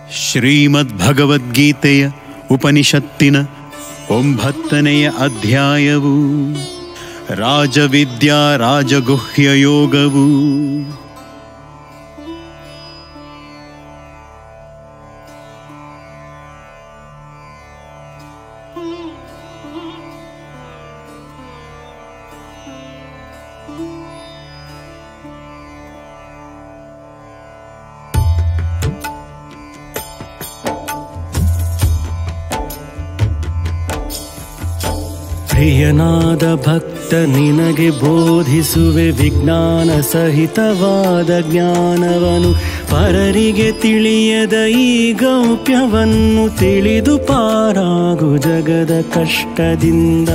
ಶ್ರೀಮದ್ಭಗವದ್ಗೀತೆಯ ಉಪನಿಷತ್ತಿನ ಒಂಬತ್ತನೆಯ ಅಧ್ಯಾಯವು ರಾಜವಿದ್ಯಾ ರಾಜಗುಹ್ಯ ಯೋಗವು ಪ್ರಿಯನಾದ ಭಕ್ತ ನಿನಗೆ ಬೋಧಿಸುವೆ ವಿಜ್ಞಾನ ಸಹಿತವಾದ ಜ್ಞಾನವನು ಪರರಿಗೆ ತಿಳಿಯದ ಈ ಗೌಪ್ಯವನ್ನು ತಿಳಿದು ಪಾರಾಗು ಜಗದ ಕಷ್ಟದಿಂದ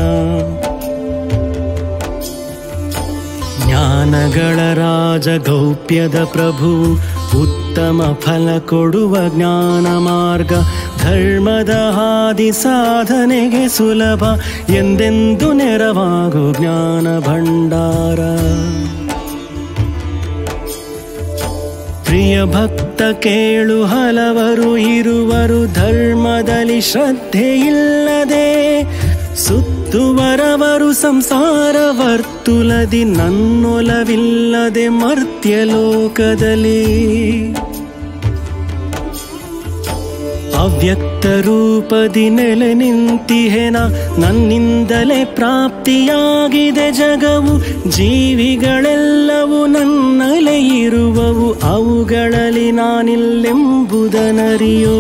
ಜ್ಞಾನಗಳ ರಾಜ ಗೌಪ್ಯದ ಪ್ರಭು ಉತ್ತಮ ಫಲ ಕೊಡುವ ಜ್ಞಾನ ಮಾರ್ಗ ಧರ್ಮದ ಹಾದಿ ಸಾಧನೆಗೆ ಸುಲಭ ಎಂದೆಂದು ನೆರವಾಗು ಜ್ಞಾನ ಭಂಡಾರ ಪ್ರಿಯ ಭಕ್ತ ಕೇಳು ಹಲವರು ಇರುವರು ಧರ್ಮದಲ್ಲಿ ಶ್ರದ್ಧೆ ಇಲ್ಲದೆ ಸುತ್ತುವರವರು ಸಂಸಾರ ವರ್ತುಲದಿ ನನ್ನೊಲವಿಲ್ಲದೆ ಮರ್ತ್ಯ ಲೋಕದಲ್ಲಿ ಅವ್ಯಕ್ತ ರೂಪದಿ ನೆಲೆ ನಿಂತಿಹೆನ ನನ್ನಿಂದಲೇ ಪ್ರಾಪ್ತಿಯಾಗಿದೆ ಜಗವು ಜೀವಿಗಳೆಲ್ಲವೂ ನನ್ನಲೆ ಇರುವವು ಅವುಗಳಲ್ಲಿ ನಾನಿಲ್ಲೆಂಬುದನರಿಯೋ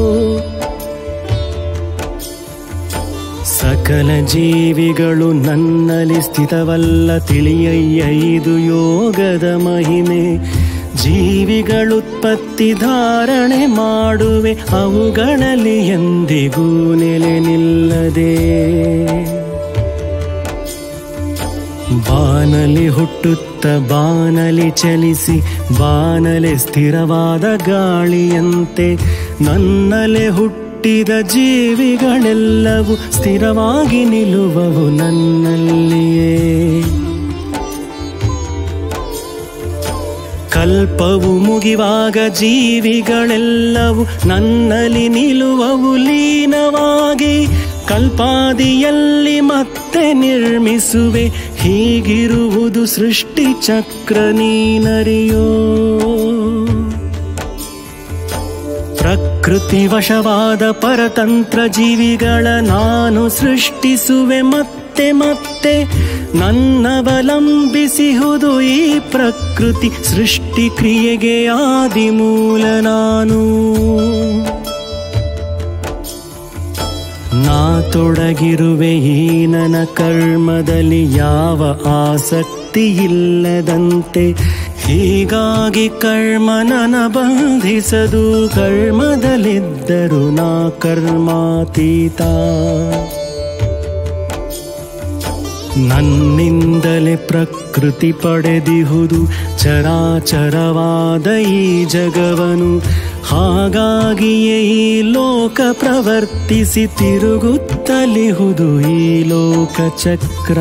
ಸಕಲ ಜೀವಿಗಳು ನನ್ನಲ್ಲಿ ಸ್ಥಿತವಲ್ಲ ತಿಳಿಯಯ್ಯ ಇದು ಯೋಗದ ಮಹಿಮೆ ಜೀವಿಗಳುತ್ಪತ್ತಿ ಧಾರಣೆ ಮಾಡುವೆ ಅವುಗಳಲ್ಲಿ ಎಂದಿಗೂ ನೆಲೆ ನಿಲ್ಲದೆ ಬಾನಲಿ ಹುಟ್ಟುತ್ತ ಬಾನಲಿ ಚಲಿಸಿ ಬಾನಲೆ ಸ್ಥಿರವಾದ ಗಾಳಿಯಂತೆ ನನ್ನಲೆ ಹುಟ್ಟಿದ ಜೀವಿಗಳೆಲ್ಲವೂ ಸ್ಥಿರವಾಗಿ ನಿಲ್ಲುವವು ನನ್ನಲ್ಲಿಯೇ ಕಲ್ಪವು ಮುಗಿವಾಗ ಜೀವಿಗಳೆಲ್ಲವೂ ನನ್ನಲ್ಲಿ ನಿಲ್ಲುವವು ಲೀನವಾಗಿ ಕಲ್ಪಾದಿಯಲ್ಲಿ ಮತ್ತೆ ನಿರ್ಮಿಸುವೆ ಹೀಗಿರುವುದು ಸೃಷ್ಟಿ ಚಕ್ರ ನೀನರಿಯೋ ಪ್ರಕೃತಿ ವಶವಾದ ಪರತಂತ್ರ ಜೀವಿಗಳ ನಾನು ಸೃಷ್ಟಿಸುವೆ ಮತ್ತೆ ಮತ್ತೆ ನನ್ನವಲಂಬಿಸಿಹುದು ಈ ಪ್ರಕೃತಿ ಸೃಷ್ಟಿ ಕ್ರಿಯೆಗೆ ಆದಿಮೂಲ ನಾನು ನಾ ತೊಡಗಿರುವೆ ಈ ನನ್ನ ಕರ್ಮದಲ್ಲಿ ಯಾವ ಆಸಕ್ತಿ ಇಲ್ಲದಂತೆ ಹೀಗಾಗಿ ಕರ್ಮ ನನ ಬಂಧಿಸದು ಕರ್ಮದಲ್ಲಿದ್ದರು ನಾ ಕರ್ಮಾತೀತ ನನ್ನಿಂದಲೇ ಪ್ರಕೃತಿ ಪಡೆದಿಹುದು ಚರಾಚರವಾದ ಈ ಜಗವನು ಹಾಗಾಗಿಯೇ ಈ ಲೋಕ ಪ್ರವರ್ತಿಸಿ ತಿರುಗುತ್ತಲಿಹುದು ಈ ಲೋಕ ಚಕ್ರ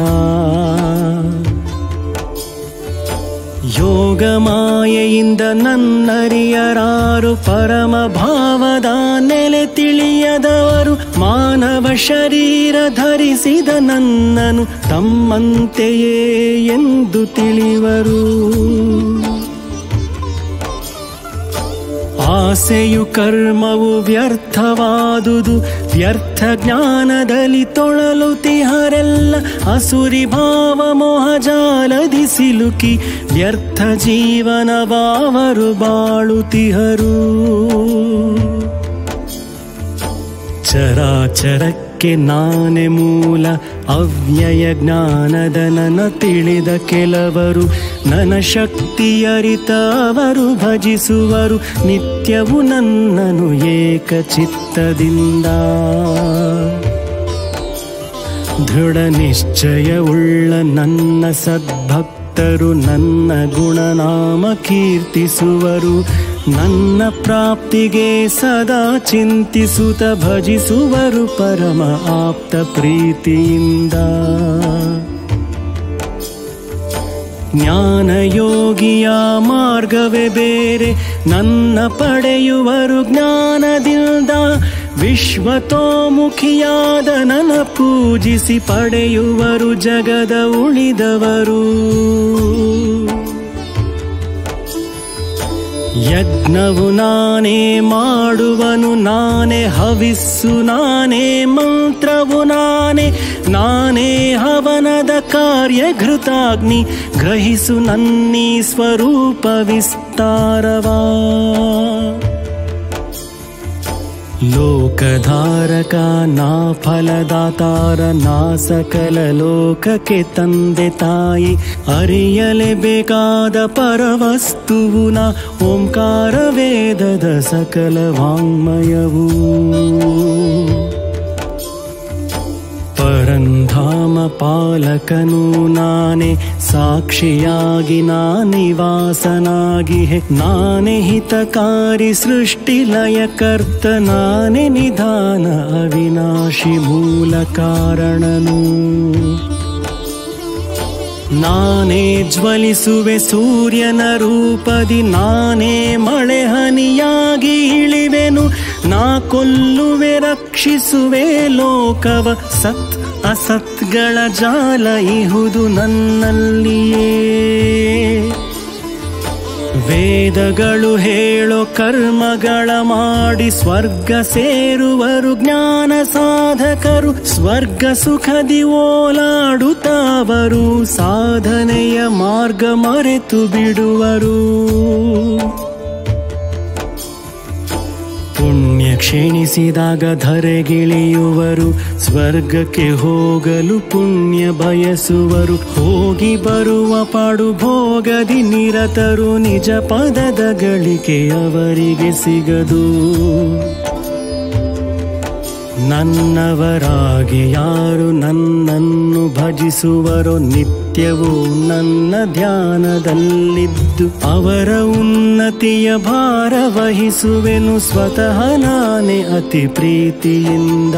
ಯೋಗ ಮಾಯೆಯಿಂದ ನನ್ನರಿಯರಾರು ಪರಮ ಭಾವದ ನೆಲೆ ತಿಳಿಯದವರು ಮಾನವ ಶರೀರ ಧರಿಸಿದ ನನ್ನನು ತಮ್ಮಂತೆಯೇ ಎಂದು ತಿಳಿವರು ಆಸೆಯು ಕರ್ಮವು ವ್ಯರ್ಥವಾದುದು ವ್ಯರ್ಥ ಜ್ಞಾನದಲ್ಲಿ ತೊಳಲುತಿಹರೆಲ್ಲ ಅಸುರಿ ಭಾವ ಮೋಹಜಾಲದಿ ಸಿಲುಕಿ ವ್ಯರ್ಥ ಜೀವನವಾವರು ಬಾಳುತಿಹರು ಚರಾಚರಕ್ಕೆ ನಾನೇ ಮೂಲ ಅವ್ಯಯ ಜ್ಞಾನದ ನನ ತಿಳಿದ ಕೆಲವರು ನನ್ನ ಶಕ್ತಿ ಅರಿತ ಅವರು ಭಜಿಸುವರು ನಿತ್ಯವು ನನ್ನನು ಏಕಚಿತ್ತದಿಂದ ದೃಢ ನಿಶ್ಚಯವುಳ್ಳ ನನ್ನ ಸದ್ಭಕ್ತರು ನನ್ನ ಗುಣನಾಮ ಕೀರ್ತಿಸುವರು ನನ್ನ ಪ್ರಾಪ್ತಿಗೆ ಸದಾ ಚಿಂತಿಸುತ್ತ ಭಜಿಸುವರು ಪರಮ ಆಪ್ತ ಪ್ರೀತಿಯಿಂದ ಜ್ಞಾನಯೋಗಿಯ ಮಾರ್ಗವೇ ಬೇರೆ ನನ್ನ ಪಡೆಯುವರು ಜ್ಞಾನದಿಂದ ವಿಶ್ವತೋಮುಖಿಯಾದ ನನ್ನ ಪೂಜಿಸಿ ಪಡೆಯುವರು ಜಗದ ಉಳಿದವರು ಯಜ್ಞವು ನಾನೇ ಮಾಡುವನು ನಾನೇ ಹವಿಸ್ಸು ನಾನೇ ಮಂತ್ರವು ನಾನೇ ನಾನೇ ಹವನದ ಕಾರ್ಯಘೃತಾಗ್ನಿ ಗ್ರಹಿಸು ನನ್ನೀ ಸ್ವರೂಪ ವಿಸ್ತಾರವಾ ಲೋಕಧಾರಕ ನಾ ಫಲದಾತಾರ ನಾ ಸಕಲ ಲೋಕಕ್ಕೆ ತಂದೆ ತಾಯಿ ಅರಿಯಲೇಬೇಕಾದ ಪರವಸ್ತುವು ನಾ ಓಂಕಾರ ವೇದದ ಸಕಲ ವಾಂಗ್ಮಯವು ಪರಂಧಾಮ ಪಾಲಕನು ನಾನೇ ಸಾಕ್ಷಿಯಾಗಿ ನಾ ನಿವಾಸನಾಗಿ ಹೆ ನಾನೇ ಹಿತಕಾರಿ ಸೃಷ್ಟಿ ಲಯಕರ್ತ ನಾನೇ ನಿಧಾನ ಅವಿನಾಶಿ ಮೂಲ ಕಾರಣನು ನಾನೇ ಜ್ವಲಿಸುವೆ ಸೂರ್ಯನ ರೂಪದಿ ನಾನೇ ಮಳೆ ಹನಿಯಾಗಿ ಇಳಿವೆನು ನಾ ಕೊಲ್ಲುವೆ ರಕ್ಷಿಸುವೆ ಲೋಕವ ಸತ್ ಅಸತ್ಗಳ ಜಾಲ ಇಹುದು ನನ್ನಲ್ಲಿಯೇ ವೇದಗಳು ಹೇಳೋ ಕರ್ಮಗಳ ಮಾಡಿ ಸ್ವರ್ಗ ಸೇರುವರು ಜ್ಞಾನ ಸಾಧಕರು ಸ್ವರ್ಗ ಸುಖದಿ ಓಲಾಡುತ್ತಾವರು ಸಾಧನೆಯ ಮಾರ್ಗ ಮರೆತು ಬಿಡುವರು ಪುಣ್ಯ ಕ್ಷೀಣಿಸಿದಾಗ ಧರೆಗಿಳಿಯುವರು ಸ್ವರ್ಗಕ್ಕೆ ಹೋಗಲು ಪುಣ್ಯ ಬಯಸುವರು ಹೋಗಿ ಬರುವ ಪಾಡು ಭೋಗದಿ ನಿರತರು ನಿಜ ಪದದ ಗಳಿಕೆ ಅವರಿಗೆ ಸಿಗದು ನನ್ನವರಾಗಿ ಯಾರು ನನ್ನನ್ನು ಭಜಿಸುವರೋ ನಿತ್ಯವೂ ನನ್ನ ಧ್ಯಾನದಲ್ಲಿದ್ದು ಅವರ ಉನ್ನತಿಯ ಭಾರ ವಹಿಸುವೆನು ಸ್ವತಃ ನಾನೇ ಅತಿ ಪ್ರೀತಿಯಿಂದ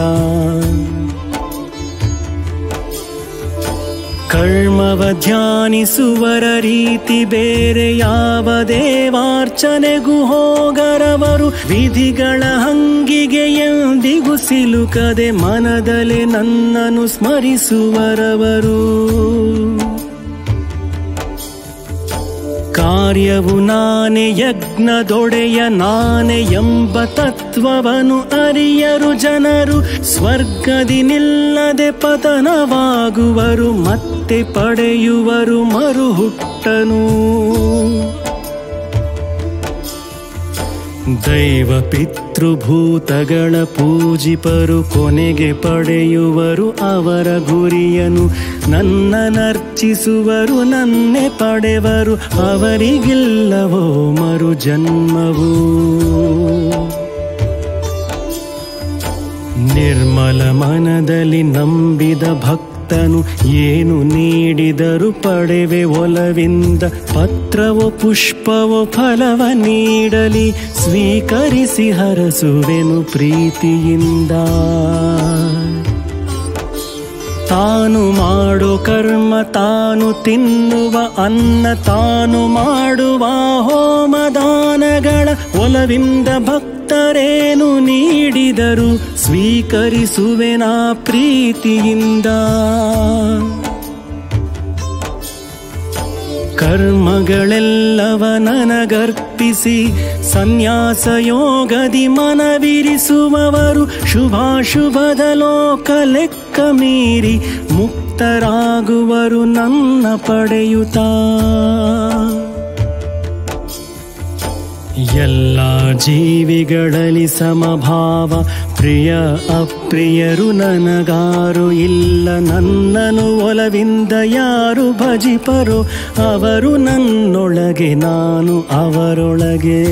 ಕರ್ಮವ ಧ್ಯಾನಿಸುವರ ರೀತಿ ಬೇರೆ ಯಾವ ದೇವಾರ್ಚನೆಗೂ ಹೋಗರವರು ವಿಧಿಗಳ ಹಂಗಿಗೆ ಎಂದಿಗೂ ಸಿಲುಕದೆ ಮನದಲೆ ನನ್ನನ್ನು ಸ್ಮರಿಸುವರವರು ಕಾರ್ಯವು ನಾನೇ ಯಜ್ಞದೊಡೆಯ ನಾನೇ ಎಂಬ ತತ್ವವನ್ನು ಅರಿಯರು ಜನರು ಸ್ವರ್ಗದಿ ನಿಲ್ಲದೆ ಪತನವಾಗುವರು ಮತ್ತೆ ಪಡೆಯುವರು ಮರುಹುಟ್ಟನು ದೈವ ಪಿತೃಭೂತಗಳ ಪೂಜಿಪರು ಕೊನೆಗೆ ಪಡೆಯುವರು ಅವರ ಗುರಿಯನು ನನ್ನ ನರ್ಚಿಸುವರು ನನ್ನೆ ಪಡೆವರು ಅವರಿಗಿಲ್ಲವೋ ಮರು ಜನ್ಮವು ನಿರ್ಮಲ ಮನದಲ್ಲಿ ನಂಬಿದ ಭಕ್ತನು ಏನು ನೀಡಿದರು ಪಡೆವೆ ಒಲವಿಂದ ಪತ್ರವೋ ಪುಷ್ಪವೋ ಫಲವ ನೀಡಲಿ ಸ್ವೀಕರಿಸಿ ಹರಸುವೆನು ಪ್ರೀತಿಯಿಂದ ತಾನು ಮಾಡೋ ಕರ್ಮ ತಾನು ತಿನ್ನುವ ಅನ್ನ ತಾನು ಮಾಡುವ ಹೋಮದಾನಗಳ ಒಲವಿಂದ ಭಕ್ತರೇನು ನೀಡಿದರು ಸ್ವೀಕರಿಸುವೆನಾ ಪ್ರೀತಿಯಿಂದ ಕರ್ಮಗಳೆಲ್ಲವ ನನಗರ್ಪಿಸಿ ಸನ್ಯಾಸ ಯೋಗದಿ ಮನವಿರಿಸುವವರು ಶುಭಾಶುಭದ ಲೋಕ ಲೆಕ್ಕ ಮೀರಿ ಮುಕ್ತರಾಗುವರು ನನ್ನ ಪಡೆಯುತ್ತಾ ಎಲ್ಲ ಜೀವಿಗಳಲ್ಲಿ ಸಮಭಾವ ಪ್ರಿಯ ಅಪ್ರಿಯರು ನನಗಾರು ಇಲ್ಲ ನನ್ನನು ಒಲವಿಂದ ಯಾರು ಭಜಿಪರೋ ಅವರು ನನ್ನೊಳಗೆ ನಾನು ಅವರೊಳಗೆ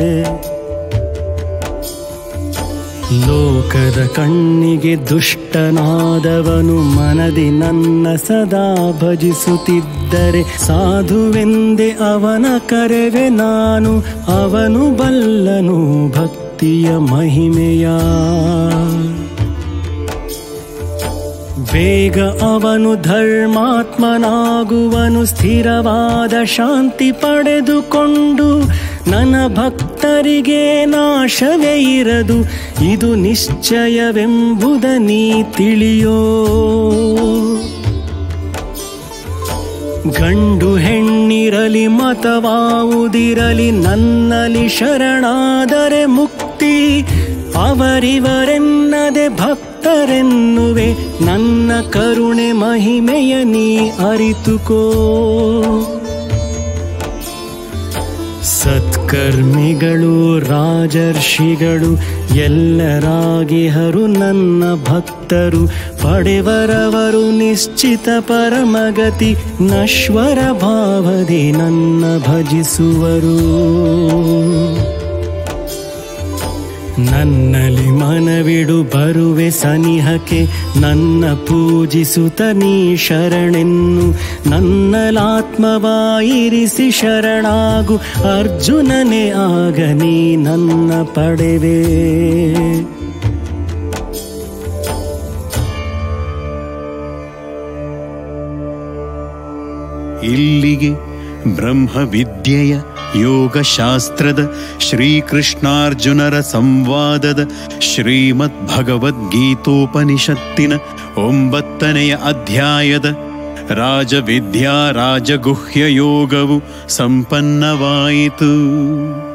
ಲೋಕದ ಕಣ್ಣಿಗೆ ದುಷ್ಟನಾದವನು ಮನದಿ ನನ್ನ ಸದಾ ಭಜಿಸುತ್ತಿದ್ದರೆ ಸಾಧುವೆಂದೆ ಅವನ ಕರೆವೆ ನಾನು ಅವನು ಬಲ್ಲನು ಭಕ್ತಿಯ ಮಹಿಮೆಯ ಬೇಗ ಅವನು ಧರ್ಮಾತ್ಮನಾಗುವನು ಸ್ಥಿರವಾದ ಶಾಂತಿ ಪಡೆದುಕೊಂಡು ನನ್ನ ಭಕ್ತರಿಗೆ ನಾಶವೇ ಇರದು ಇದು ನಿಶ್ಚಯವೆಂಬುದ ನೀ ತಿಳಿಯೋ ಗಂಡು ಹೆಣ್ಣಿರಲಿ ಮತವಾವುದಿರಲಿ ನನ್ನಲ್ಲಿ ಶರಣಾದರೆ ಮುಕ್ತಿ ಅವರಿವರೆನ್ನದೆ ಭಕ್ತರೆನ್ನುವೆ ನನ್ನ ಕರುಣೆ ಮಹಿಮೆಯ ನೀ ಅರಿತುಕೋ ಸತ್ಕರ್ಮಿಗಳು ರಾಜರ್ಷಿಗಳು ಎಲ್ಲರಾಗಿಹರು ನನ್ನ ಭಕ್ತರು ಪಡೆವರವರು ನಿಶ್ಚಿತ ಪರಮಗತಿ ನಶ್ವರ ಭಾವದಿ ನನ್ನ ಭಜಿಸುವರು ನನ್ನಲ್ಲಿ ಮನವಿಡು ಬರುವೆ ಸನಿಹಕ್ಕೆ ನನ್ನ ಪೂಜಿಸುತ್ತ ನೀ ಶರಣೆನ್ನು ನನ್ನಲಾತ್ಮವಾಯಿರಿಸಿ ಶರಣಾಗು ಅರ್ಜುನನೇ ಆಗ ನೀ ನನ್ನ ಪಡೆವೆ ಇಲ್ಲಿಗೆ ಬ್ರಹ್ಮವಿದ್ಯೆಯ ಯೋಗಶಾಸ್ತ್ರದ ಶ್ರೀಕೃಷ್ಣಾರ್ಜುನರ ಸಂವಾದದ ಶ್ರೀಮದ್ ಭಗವದ್ಗೀತೋಪನಿಷತ್ತಿನ ಒಂಬತ್ತನೆಯ ಅಧ್ಯಾಯದ ರಾಜವಿದ್ಯಾ ರಾಜಗುಹ್ಯ ಯೋಗವು ಸಂಪನ್ನವಾಯಿತು